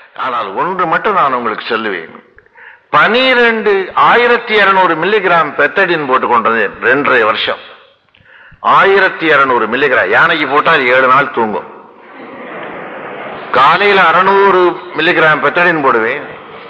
ஆனால் ஒன்று மட்டும் நான் உங்களுக்கு சொல்லுவேன் பனிரெண்டு ஆயிரத்தி இருநூறு மில்லிகிராம் பெத்தடின் போட்டு கொண்டது ரெண்டரை வருஷம் ஆயிரத்தி இருநூறு மில்லிகிராம் யானைக்கு போட்டால் ஏழு நாள் தூங்கும் காலையில அறுநூறு மில்லிகிராம் பெத்தடின் போடுவேன்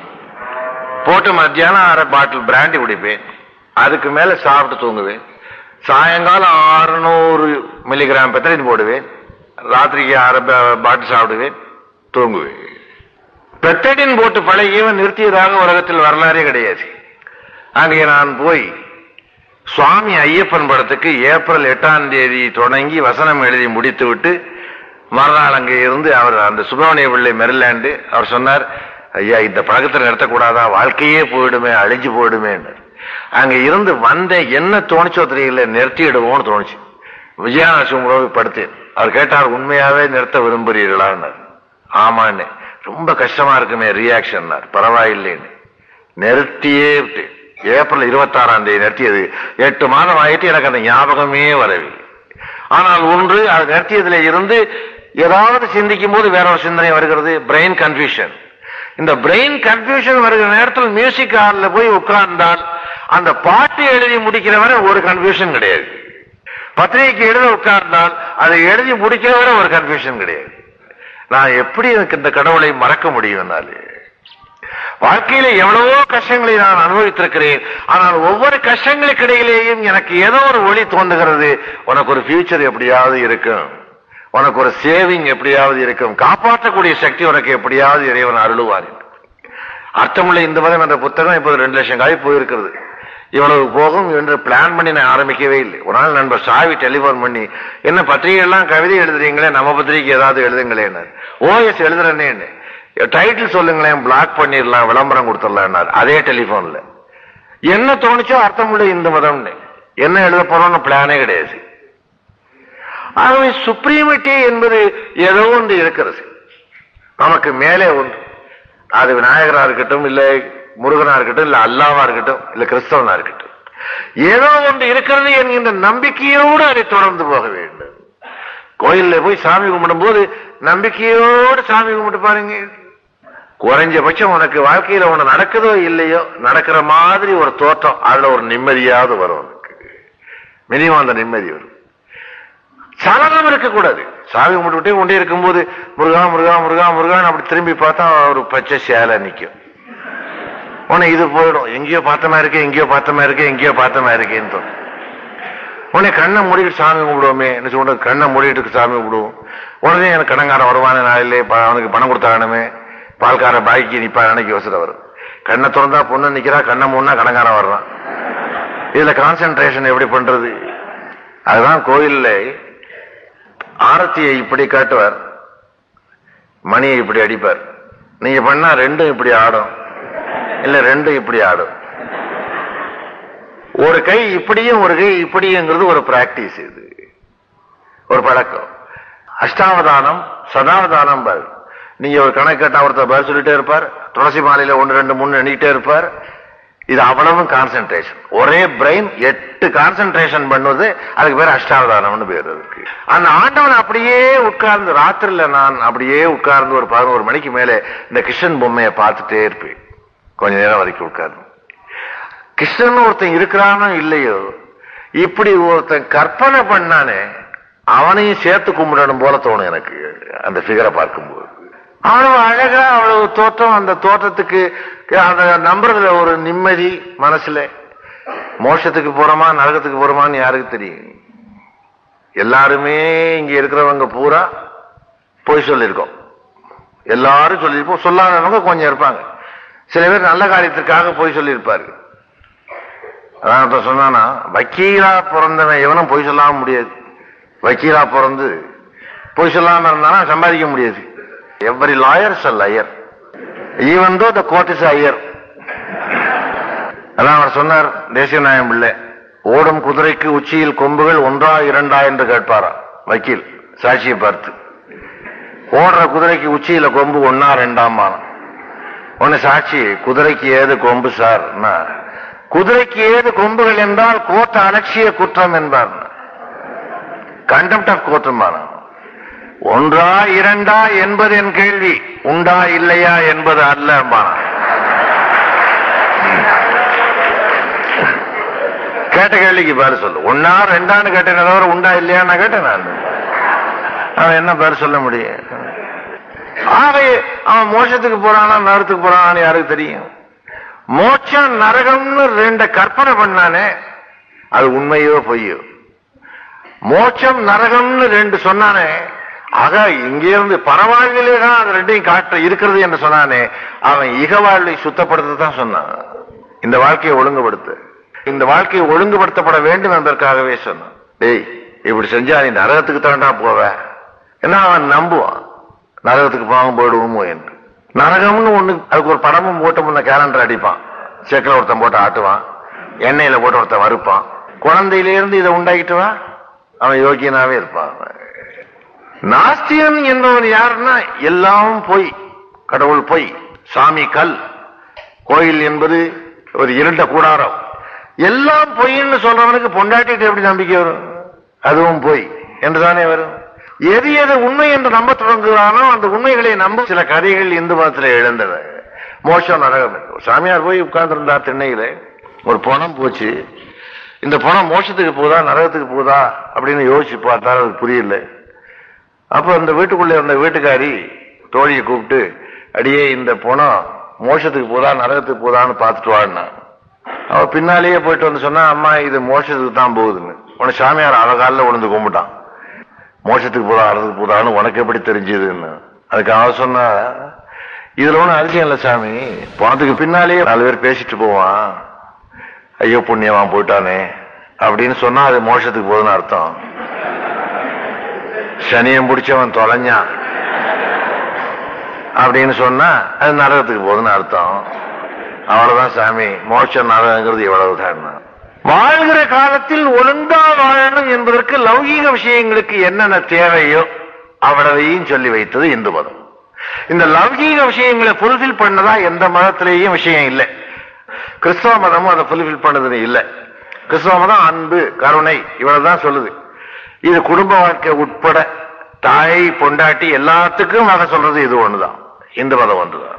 போட்டு மத்தியானம் அரை பாட்டில் பிராண்டி குடிப்பேன் அதுக்கு மேல சாப்பிட்டு தூங்குவேன் சாயங்காலம் அறுநூறு மில்லிகிராம் பெத்தடின் போடுவேன் ராத்திரிக்கு அரை பாட்டில் சாப்பிடுவேன் தூங்குவேன் பெத்தடின் போட்டு பழகியவன் நிறுத்தியதாக உலகத்தில் வரலாறே கிடையாது அங்கே நான் போய் சுவாமி ஐயப்பன் படத்துக்கு ஏப்ரல் எட்டாம் தேதி தொடங்கி வசனம் எழுதி முடித்து விட்டு மறுநாள் அங்கே இருந்து அவர் அந்த சுப்பிரமணிய பிள்ளை மெரிலாண்டு அவர் சொன்னார் ஐயா இந்த பழக்கத்தை நிறுத்தக்கூடாதா வாழ்க்கையே போயிடுமே அழிஞ்சு போயிடுமே அங்க இருந்து வந்த என்ன தோணுச்சோ தெரியல நிறுத்திடுவோம்னு தோணுச்சு விஜயநாசிவங்களோடு படுத்தேன் அவர் கேட்டார் உண்மையாவே நிறுத்த விரும்புறீர்களான்னு ஆமான்னு ரொம்ப கஷ்டமா இருக்குமே ரியாக்ஷன் பரவாயில்லைன்னு நிறுத்தியே விட்டு ஏப்ரல் இருபத்தாறாம் தேதி நிறுத்தியது எட்டு மாதம் ஆயிட்டு எனக்கு அந்த ஞாபகமே வரவில்லை ஆனால் ஒன்று அது நிறுத்தியதுல இருந்து ஏதாவது சிந்திக்கும் போது வேற ஒரு சிந்தனை வருகிறது பிரெயின் கன்ஃபியூஷன் இந்த பிரெயின் கன்ஃபியூஷன் வருகிற நேரத்தில் மியூசிக் ஹாலில் போய் உட்கார்ந்தால் அந்த பாட்டு எழுதி முடிக்கிற வரை ஒரு கன்ஃபியூஷன் கிடையாது பத்திரிகைக்கு எழுத உட்கார்ந்தால் அதை எழுதி முடிக்கிற வரை ஒரு கன்ஃபியூஷன் கிடையாது நான் எப்படி எனக்கு இந்த கடவுளை மறக்க முடியும் என்னாலே வாழ்க்கையில எவ்வளவோ கஷ்டங்களை நான் அனுபவித்திருக்கிறேன் ஆனால் ஒவ்வொரு கஷ்டங்களுக்கு இடையிலேயும் எனக்கு ஏதோ ஒரு ஒளி தோன்றுகிறது உனக்கு ஒரு ஃபியூச்சர் எப்படியாவது இருக்கும் உனக்கு ஒரு சேவிங் எப்படியாவது இருக்கும் காப்பாற்றக்கூடிய சக்தி உனக்கு எப்படியாவது இறைவன் அருளுவார் என்று. அர்த்தமுள்ள இந்த மதம் என்ற புத்தகம் இப்போது ரெண்டு லட்சம் காய் போயிருக்கிறது இவ்வளவு போகும் என்று பிளான் பண்ணி நான் ஆரம்பிக்கவே இல்லை ஒரு நாள் நண்பர் சாவி டெலிபோன் பண்ணி என்ன பத்திரிகை எல்லாம் கவிதை எழுதுறீங்களே நம்ம பத்திரிகை ஏதாவது எழுதுங்களேன்னு ஓஎஸ் எழுதுறேன்னு டைட்டில் சொல்லுங்களேன் பிளாக் பண்ணிடலாம் விளம்பரம் கொடுத்துடலாம் அதே டெலிபோன்ல என்ன தோணுச்சோ அர்த்தமுள்ள இந்த மதம்னு என்ன எழுத போறோம்னு பிளானே கிடையாது ஆகவே சுப்ரீமிட்டி என்பது ஏதோ ஒன்று இருக்கிறது நமக்கு மேலே ஒன்று அது விநாயகரா இருக்கட்டும் இல்ல முருகனா இருக்கட்டும் இல்ல அல்லாவா இருக்கட்டும் இல்ல கிறிஸ்தவனா இருக்கட்டும் ஏதோ ஒன்று இருக்கிறது என்கின்ற நம்பிக்கையோடு அதை தொடர்ந்து போக வேண்டும் கோயில்ல போய் சாமி கும்பிடும் போது நம்பிக்கையோடு சாமி கும்பிட்டு பாருங்க குறைஞ்சபட்சம் உனக்கு வாழ்க்கையில ஒண்ணு நடக்குதோ இல்லையோ நடக்கிற மாதிரி ஒரு தோற்றம் அதுல ஒரு நிம்மதியாவது வரும் உனக்கு மினிமம் அந்த நிம்மதி வரும் சலனம் இருக்கக்கூடாது சாமி கும்பிட்டுட்டே கொண்டே இருக்கும்போது முருகா முருகா முருகா முருகான்னு அப்படி திரும்பி பார்த்தா ஒரு பச்சை சேலை நிக்கும் உன்னை இது போயிடும் எங்கேயோ பார்த்தமா இருக்கு எங்கேயோ பார்த்தமா இருக்கு எங்கேயோ பார்த்தமா இருக்கேன்னு தோணும் உடனே கண்ணை மூடிட்டு சாமி கும்பிடுவோமே என்ன சொல்ற கண்ணை மூடிட்டு சாமி கும்பிடுவோம் உடனே எனக்கு கடங்காரன் வருவானே நாளிலே ப- அவனுக்கு பணம் கொடுத்தாகணுமே பால்கார பாய்க்கு நிப்பா அன்னைக்கு யோசனை வரும் கண்ணை திறந்தா பொண்ணு நிக்கிறா கண்ணை மூணா கடங்காரன் வர்றான் இதுல கான்சென்ட்ரேஷன் எப்படி பண்றது அதுதான் கோயில்ல ஆரத்தியை இப்படி காட்டுவார் மணியை இப்படி அடிப்பார் நீங்க பண்ணா ரெண்டும் இப்படி ஆடும் இல்ல ரெண்டும் இப்படி ஆடும் ஒரு கை இப்படியும் ஒரு கை இப்படிங்கிறது ஒரு பிராக்டிஸ் இது ஒரு பழக்கம் அஷ்டாவதானம் சதாவதானம் பாரு நீங்க ஒரு கணக்கு கேட்டா ஒருத்தர் பதில் சொல்லிட்டே இருப்பார் துளசி மாலையில ஒன்று ரெண்டு மூணு எண்ணிக்கிட்டே இருப்பார் இது அவ்வளவும் கான்சென்ட்ரேஷன் ஒரே பிரெயின் எட்டு கான்சென்ட்ரேஷன் பண்ணுவது அதுக்கு பேர் அஷ்டாவதானம்னு பேர் அதுக்கு அந்த ஆண்டவன் அப்படியே உட்கார்ந்து ராத்திரில நான் அப்படியே உட்கார்ந்து ஒரு பதினோரு மணிக்கு மேலே இந்த கிருஷ்ணன் பொம்மையை பார்த்துட்டே இருப்பேன் கொஞ்ச நேரம் வரைக்கும் உட்கார்ந்து கிருஷ்ணன் ஒருத்தன் இருக்கிறானோ இல்லையோ இப்படி ஒருத்தன் கற்பனை பண்ணானே அவனையும் சேர்த்து கும்பிடணும் போல தோணும் எனக்கு அந்த ஃபிகரை பார்க்கும்போது அவ்வளவு அழகா அவ்வளவு தோற்றம் அந்த தோற்றத்துக்கு அந்த நம்புறதுல ஒரு நிம்மதி மனசுல மோட்சத்துக்கு போறோமா நரகத்துக்கு போறோமான்னு யாருக்கு தெரியும் எல்லாருமே இங்க இருக்கிறவங்க பூரா பொய் சொல்லியிருக்கோம் எல்லாரும் சொல்லியிருப்போம் சொல்லாதவங்க கொஞ்சம் இருப்பாங்க சில பேர் நல்ல காரியத்திற்காக பொய் சொல்லியிருப்பாரு அதான் ஒருத்தன் சொன்னானா வக்கீலா பிறந்தவன் எவனும் பொய் சொல்லாம முடியாது வக்கீலா பிறந்து பொய் சொல்லாம இருந்தானா சம்பாதிக்க முடியாது every lawyers a liar even though the court is Iyer அதான் அவர் சொன்னார் தேசிய நாயம் பிள்ளை ஓடும் குதிரைக்கு உச்சியில் கொம்புகள் ஒன்றா இரண்டா என்று கேட்பாரா வக்கீல் சாட்சியை பார்த்து ஓடுற குதிரைக்கு உச்சியில கொம்பு ஒன்னா ரெண்டாம் ஒன்னு சாட்சி குதிரைக்கு ஏது கொம்பு சார் குதிரைக்கு ஏது கொம்புகள் என்றால் கோர்ட் அலட்சிய குற்றம் என்பார் கண்டெம்ட் ஆஃப் கோர்ட் ஒன்றா இரண்டா என்பது என் கேள்வி உண்டா இல்லையா என்பது அல்ல கேட்ட கேள்விக்கு பதில் சொல்லு ஒன்னா ரெண்டான்னு கேட்டேன் தவிர உண்டா இல்லையா நான் கேட்டேன் நான் அவன் என்ன பதில் சொல்ல முடியும் ஆகவே அவன் மோட்சத்துக்கு போறானா நரகத்துக்கு போறானான்னு யாருக்கு தெரியும் மோட்சம் நரகம்னு ரெண்ட கற்பனை பண்ணானே அது உண்மையோ பொய்யோ மோட்சம் நரகம்னு ரெண்டு சொன்னானே ஆக இங்கிருந்து பரவாழ்விலே தான் அது ரெண்டையும் காட்ட இருக்கிறது என்று சொன்னானே அவன் இக வாழ்வை சுத்தப்படுத்த தான் சொன்னான் இந்த வாழ்க்கையை ஒழுங்குபடுத்து இந்த வாழ்க்கையை ஒழுங்குபடுத்தப்பட வேண்டும் என்பதற்காகவே சொன்னான் டேய் இப்படி செஞ்சா நீ நரகத்துக்கு தாண்டா போவ ஏன்னா அவன் நம்புவான் நரகத்துக்கு போகாம போயிடுவோமோ என்று நரகம்னு ஒண்ணு அதுக்கு ஒரு படமும் போட்டு முன்ன கேலண்டர் அடிப்பான் செக்கில் ஒருத்தன் போட்டு ஆட்டுவான் எண்ணெயில போட்டு ஒருத்தன் வறுப்பான் குழந்தையிலிருந்து இதை உண்டாக்கிட்டு வா அவன் யோக்கியனாவே இருப்பான் நாஸ்தியன் என்பவன் யாருன்னா எல்லாம் பொய் கடவுள் பொய் சாமி கல் கோயில் என்பது ஒரு இருண்ட கூடாரம் எல்லாம் பொய்ன்னு சொல்றவனுக்கு பொண்டாட்டிட்டு எப்படி நம்பிக்கை வரும் அதுவும் பொய் என்றுதானே வரும் எது எது உண்மை என்று நம்ப தொடங்குகிறானோ அந்த உண்மைகளை நம்ப சில கதைகள் இந்து மதத்தில் எழுந்தன மோசம் நரகம் என்று. ஒரு சாமியார் போய் உட்கார்ந்திருந்தார் திண்ணையில ஒரு பணம் போச்சு இந்த பணம் மோட்சத்துக்கு போதா நரகத்துக்கு போதா அப்படின்னு யோசிச்சு பார்த்தா அது புரியல அப்ப அந்த வீட்டுக்குள்ள இருந்த வீட்டுக்காரி தோழியை கூப்பிட்டு அடியே இந்த பணம் மோட்சத்துக்கு போதா நரகத்துக்கு போதான்னு பார்த்துட்டு வாடினா அவ பின்னாலேயே போயிட்டு வந்து சொன்னா அம்மா இது மோட்சத்துக்கு தான் போகுதுன்னு உன சாமியார் அழகால உணர்ந்து கும்பிட்டான் மோட்சத்துக்கு போதா நரகத்துக்கு போதான்னு உனக்கு எப்படி தெரிஞ்சதுன்னு அதுக்கு அவ சொன்னா இதுல ஒண்ணும் அதிசயம் இல்ல சாமி பணத்துக்கு பின்னாலேயே நாலு பேர் பேசிட்டு போவான் ஐயோ புண்ணியவான் போயிட்டானே அப்படின்னு சொன்னா அது மோட்சத்துக்கு போகுதுன்னு அர்த்தம் சனியம் பிடிச்சவன் தொலைஞ்சான் அப்படின்னு சொன்னா அது நரகத்துக்கு போகுதுன்னு அர்த்தம் அவ்வளவுதான் சாமி மோட்சம் நரகங்கிறது இவ்வளவுதான் வாழ்கிற காலத்தில் ஒழுங்கா வாழணும் என்பதற்கு லௌகீக விஷயங்களுக்கு என்னென்ன தேவையோ அவ்வளவையும் சொல்லி வைத்தது இந்து மதம் இந்த லௌகீக விஷயங்களை ஃபுல்ஃபில் பண்ணதா எந்த மதத்திலேயும் விஷயம் இல்லை கிறிஸ்தவ மதமும் அதை ஃபுல்ஃபில் பண்ணது இல்லை கிறிஸ்தவ மதம் அன்பு கருணை இவ்வளவுதான் சொல்லுது இது குடும்ப வாழ்க்கை உட்பட தாய் பொண்டாட்டி எல்லாத்துக்கும் மதம் சொல்றது இது ஒண்ணுதான் இந்து மதம் ஒன்றுதான்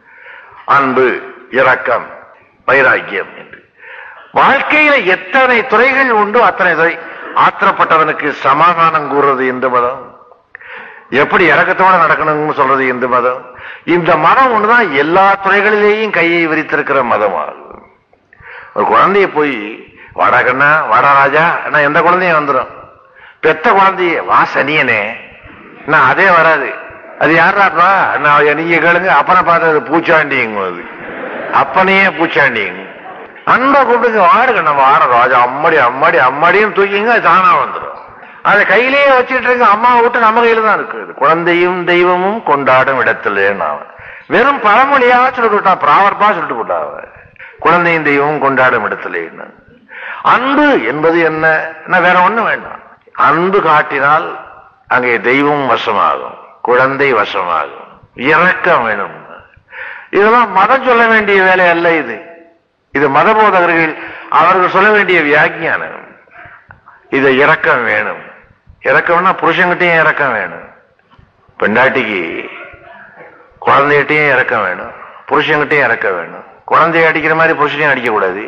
அன்பு இரக்கம் வைராக்கியம் என்று வாழ்க்கையில எத்தனை துறைகள் உண்டோ அத்தனை துறை ஆத்திரப்பட்டவனுக்கு சமாதானம் கூறுறது இந்து மதம் எப்படி இறக்கத்தோட நடக்கணும்னு சொல்றது இந்து மதம் இந்த மதம் ஒண்ணுதான் எல்லா துறைகளிலேயும் கையை விரித்திருக்கிற மதமாகும் ஒரு குழந்தைய போய் வாடா கண்ணா வாடா ராஜா என்ன எந்த குழந்தையும் வந்துடும் பெத்த குழந்தைய வா சனியனே நான் அதே வராது அது யாராப்பா நான் நீங்க கேளுங்க அப்பனை பார்த்து அது பூச்சாண்டிங்க அது அப்பனையே பூச்சாண்டிங்க அன்பா கூப்பிடுங்க வாடுங்க நம்ம வாட ராஜா அம்மாடி அம்மாடி அம்மாடியும் தூக்கிங்க அது தானா வந்துடும் அதை கையிலேயே வச்சுட்டு இருக்க அம்மா விட்டு நம்ம கையில தான் இருக்குது குழந்தையும் தெய்வமும் கொண்டாடும் இடத்துல நான் வெறும் பழமொழியா சொல்லிட்டு விட்டான் பிராவர்பா சொல்லிட்டு விட்டா அவ. குழந்தையும் தெய்வமும் கொண்டாடும் இடத்துல அன்பு என்பது என்ன என்ன வேற ஒண்ணு வேண்டாம் அன்பு காட்டினால் அங்கே தெய்வம் வசமாகும் குழந்தை வசமாகும் இரக்கம் வேணும் இதெல்லாம் மதம் சொல்ல வேண்டிய வேலை அல்ல இது இது மத போதகர்கள் அவர்கள் சொல்ல வேண்டிய வியாக்கியானம் இது இரக்கம் வேணும் இறக்கம்னா புருஷன்கிட்டயும் இறக்கம் வேணும் பெண்டாட்டிக்கு குழந்தைகிட்டையும் இறக்கம் வேணும் புருஷன்கிட்டயும் இறக்கம் வேணும் குழந்தைய அடிக்கிற மாதிரி புருஷனையும் அடிக்க கூடாது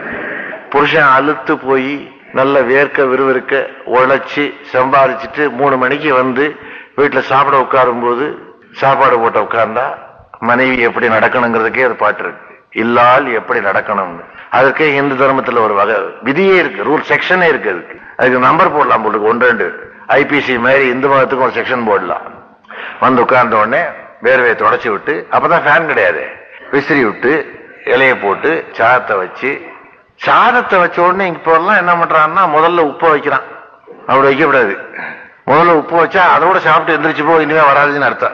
புருஷன் அழுத்து போய் நல்ல வேர்க்க விறுவிறுக்க உழைச்சி சம்பாதிச்சுட்டு மூணு மணிக்கு வந்து வீட்டுல சாப்பிட உட்காரும் போது சாப்பாடு போட்டு உட்கார்ந்தா மனைவி எப்படி நடக்கணுங்கிறதுக்கே ஒரு பாட்டு இருக்கு இல்லால் எப்படி நடக்கணும்னு அதுக்கே இந்து தர்மத்துல ஒரு வகை விதியே இருக்கு ரூல் செக்ஷனே இருக்கு அதுக்கு அதுக்கு நம்பர் போடலாம் போட்டுருக்கு ஒன்று ரெண்டு ஐபிசி மாதிரி இந்து மதத்துக்கு ஒரு செக்ஷன் போடலாம் வந்து உட்கார்ந்த உடனே வேர்வையை தொடச்சி விட்டு அப்பதான் ஃபேன் கிடையாது விசிறி விட்டு இலைய போட்டு சாதத்தை வச்சு சாதத்தை வச்ச உடனே இப்போ எல்லாம் என்ன பண்றான்னா முதல்ல உப்பை வைக்கிறான் அப்படி வைக்கக்கூடாது முதல்ல உப்பு வச்சா அதோட சாப்பிட்டு எந்திரிச்சு போ இனிமே வராதுன்னு அர்த்தம்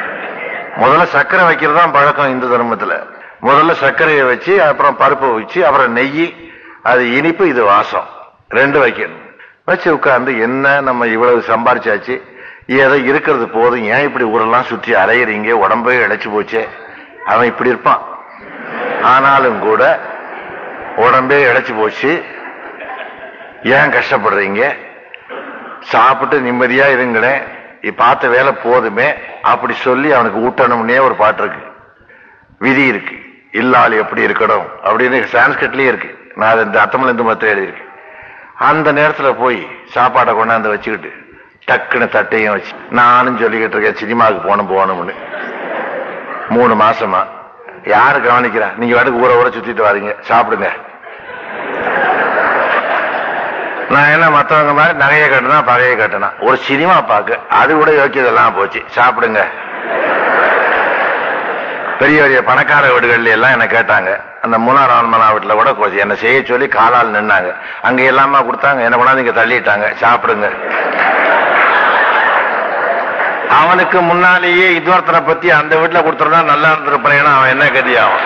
முதல்ல சர்க்கரை வைக்கிறது தான் பழக்கம் இந்து தர்மத்துல முதல்ல சர்க்கரையை வச்சு அப்புறம் பருப்பை வச்சு அப்புறம் நெய் அது இனிப்பு இது வாசம் ரெண்டு வைக்கணும் வச்சு உட்கார்ந்து என்ன நம்ம இவ்வளவு சம்பாரிச்சாச்சு ஏதோ இருக்கிறது போதும் ஏன் இப்படி ஊரெல்லாம் சுற்றி அலையிறீங்க உடம்பே இழைச்சு போச்சே அவன் இப்படி இருப்பான் ஆனாலும் கூட உடம்பே இழைச்சு போச்சு ஏன் கஷ்டப்படுறீங்க சாப்பிட்டு நிம்மதியா இருங்களேன் இப்ப பார்த்த வேலை போதுமே அப்படி சொல்லி அவனுக்கு ஊட்டணும்னே ஒரு பாட்டு இருக்கு விதி இருக்கு இல்லாள் எப்படி இருக்கணும் அப்படின்னு சான்ஸ்கிரிட்லயே இருக்கு நான் அதை இந்த அத்தமிழ் இந்து மத்திய எழுதியிருக்கேன் அந்த நேரத்துல போய் சாப்பாடை கொண்டாந்து வச்சுக்கிட்டு டக்குன்னு தட்டையும் வச்சு நானும் சொல்லிக்கிட்டு இருக்கேன் சினிமாவுக்கு போகணும் போகணும்னு மூணு மாசமா யாரு கவனிக்கிறா நீங்க வாட்டுக்கு ஊரை ஊரை சுத்திட்டு வாரீங்க சாப்பிடுங்க நான் என்ன மத்தவங்க மாதிரி நகையை கட்டினா பகையை கட்டினா ஒரு சினிமா பார்க்க அது கூட யோக்கியதெல்லாம் போச்சு சாப்பிடுங்க பெரிய பெரிய பணக்கார வீடுகள்ல எல்லாம் என்ன கேட்டாங்க அந்த மூணார் ஆன்மனா வீட்டுல கூட கோச்சு என்ன செய்ய சொல்லி காலால் நின்னாங்க அங்க எல்லாமா கொடுத்தாங்க என்ன கொண்டாந்து இங்க தள்ளிட்டாங்க சாப்பிடுங்க அவனுக்கு முன்னாலேயே இன்னொருத்தனை பத்தி அந்த வீட்டுல கொடுத்துருந்தா நல்லா இருந்திருப்பேன்னா அவன் என்ன கதியாகும்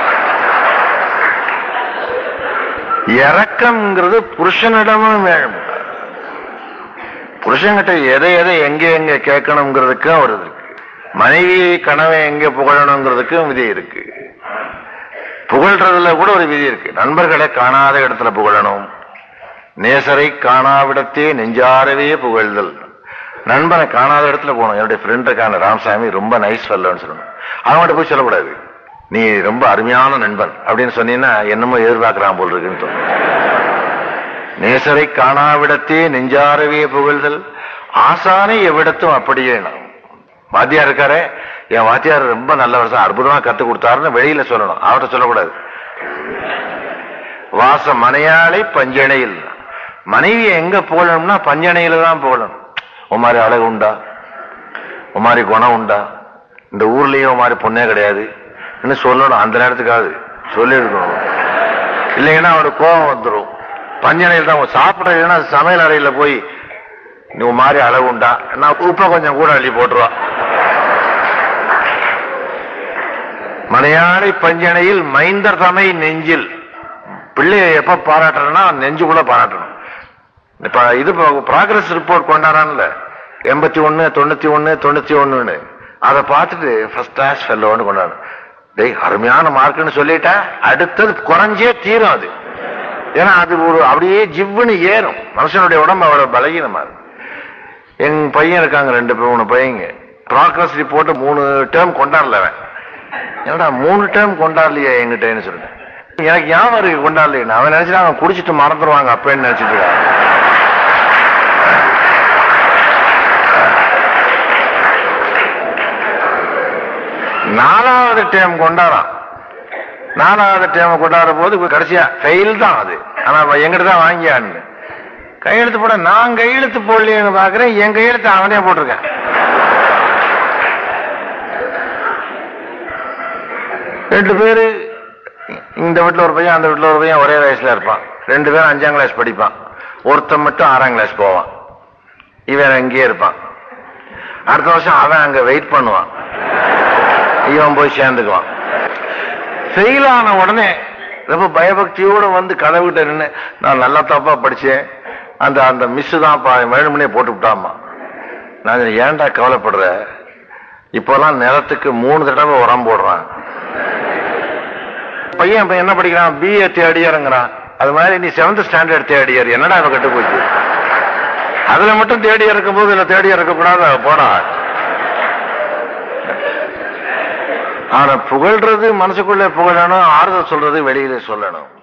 இறக்கம்ங்கிறது புருஷனிடமும் வேணும் புருஷன்கிட்ட எதை எதை எங்க எங்க கேட்கணுங்கிறதுக்கும் ஒரு இருக்கு மனைவி கனவை எங்க புகழணுங்கிறதுக்கும் விதி இருக்கு புகழ்றதுல கூட ஒரு விதி இருக்கு நண்பர்களை காணாத இடத்துல புகழணும் நேசரை காணாவிடத்தே நெஞ்சாரவே புகழ்தல் நண்பனை காணாத இடத்துல போகணும் என்னுடைய ஃப்ரெண்ட் இருக்கான ராமசாமி ரொம்ப நைஸ் ஃபெல்லோன்னு சொல்லணும் அவன்கிட்ட போய் சொல்லக்கூடாது நீ ரொம்ப அருமையான நண்பன் அப்படின்னு சொன்னீங்கன்னா என்னமோ எதிர்பார்க்கிறான் போல் இருக்குன்னு தோணும் நேசரை காணாவிடத்தே நெஞ்சாரவே புகழ்தல் ஆசானை எவ்விடத்தும் அப்படியே நான் வாத்தியார் இருக்காரே என் வாத்தியார் ரொம்ப நல்ல வருஷம் அற்புதமா கத்து கொடுத்தாருன்னு வெளியில சொல்லணும் அவர்கிட்ட சொல்லக்கூடாது வாச மனையாளை பஞ்சணையில் மனைவியை எங்க புகழணும்னா பஞ்சணையில தான் புகழணும் உமாரி அழகு உண்டா உமாரி குணம் உண்டா இந்த ஊர்லயே உமாரி பொண்ணே கிடையாது இன்னும் சொல்லணும் அந்த நேரத்துக்காவது சொல்லியிருக்கணும் இல்லைங்கன்னா அவனுக்கு கோபம் வந்துடும் பஞ்சனையில் தான் சாப்பிட இல்லைன்னா சமையல் அறையில போய் நீ உன் மாதிரி அளவு உண்டா நான் உப்பை கொஞ்சம் கூட அள்ளி போட்டுருவா மலையாளி பஞ்சனையில் மைந்தர் தமை நெஞ்சில் பிள்ளைய எப்ப பாராட்டுறேன்னா நெஞ்சுக்குள்ள பாராட்டணும் இப்ப இது ப்ராக்ரஸ் ரிப்போர்ட் கொண்டாடான்ல எண்பத்தி ஒண்ணு தொண்ணூத்தி ஒண்ணு தொண்ணூத்தி ஒண்ணுன்னு அதை பார்த்துட்டு ஃபர்ஸ்ட் கிளாஸ் ஃபெல்லோன்னு கொண்டாடணும் டேய் அருமையான மார்க்குன்னு சொல்லிட்டா அடுத்தது குறைஞ்சே தீரும் அது ஏன்னா அது ஒரு அப்படியே ஜிவ்வுன்னு ஏறும் மனுஷனுடைய உடம்பு அவ்வளவு பலகீனமா இருக்கு என் பையன் இருக்காங்க ரெண்டு மூணு பையங்க ப்ராக்ரஸ் ரிப்போர்ட் மூணு டேர்ம் கொண்டாடல அவன் என்னடா மூணு டேர்ம் கொண்டாடலையே எங்கிட்டேன்னு சொல்லிட்டேன் எனக்கு ஞாபகம் இருக்கு கொண்டாடலைன்னு அவன் நினைச்சிட்டு அவன் குடிச்சிட்டு மறந்துடுவாங்க அப்பேன்னு நினைச்சிட்டு இருக்கான் நாலாவது டேம் கொண்டாடான் நாலாவது டேம் கொண்டாடுற போது கடைசியா ஃபெயில் தான் அது ஆனா அவன் எங்கிட்ட தான் வாங்கியான்னு கையெழுத்து போட நான் கையெழுத்து போடலையேன்னு பாக்குறேன் என் கையெழுத்து அவனே போட்டிருக்கேன் ரெண்டு பேரு இந்த வீட்டுல ஒரு பையன் அந்த வீட்டுல ஒரு பையன் ஒரே வயசுல இருப்பான் ரெண்டு பேரும் அஞ்சாம் கிளாஸ் படிப்பான் ஒருத்தன் மட்டும் ஆறாம் கிளாஸ் போவான் இவன் அங்கேயே இருப்பான் அடுத்த வருஷம் அவன் அங்க வெயிட் பண்ணுவான் இவன் போய் சேர்ந்துக்குவான் ஃபெயில் ஆன உடனே ரொம்ப பயபக்தியோட வந்து கதவுகிட்ட நின்று நான் நல்லா தப்பா படிச்சேன் அந்த அந்த மிஸ் தான் வேணுமனே போட்டு விட்டாமா நான் ஏன்டா கவலைப்படுற இப்போலாம் நிலத்துக்கு மூணு தடவை உரம் போடுறான் பையன் இப்ப என்ன படிக்கிறான் பிஏ தேர்ட் இயருங்கிறான் அது மாதிரி நீ செவன்த் ஸ்டாண்டர்ட் தேர்ட் இயர் என்னடா அவன் கட்டு போச்சு அதுல மட்டும் தேர்ட் இயர் இருக்கும்போது இல்ல தேர்ட் இயர் இருக்கக்கூடாது போடா ஆனா புகழ்றது மனசுக்குள்ள புகழணும் ஆறுதல் சொல்றது வெளியில சொல்லணும்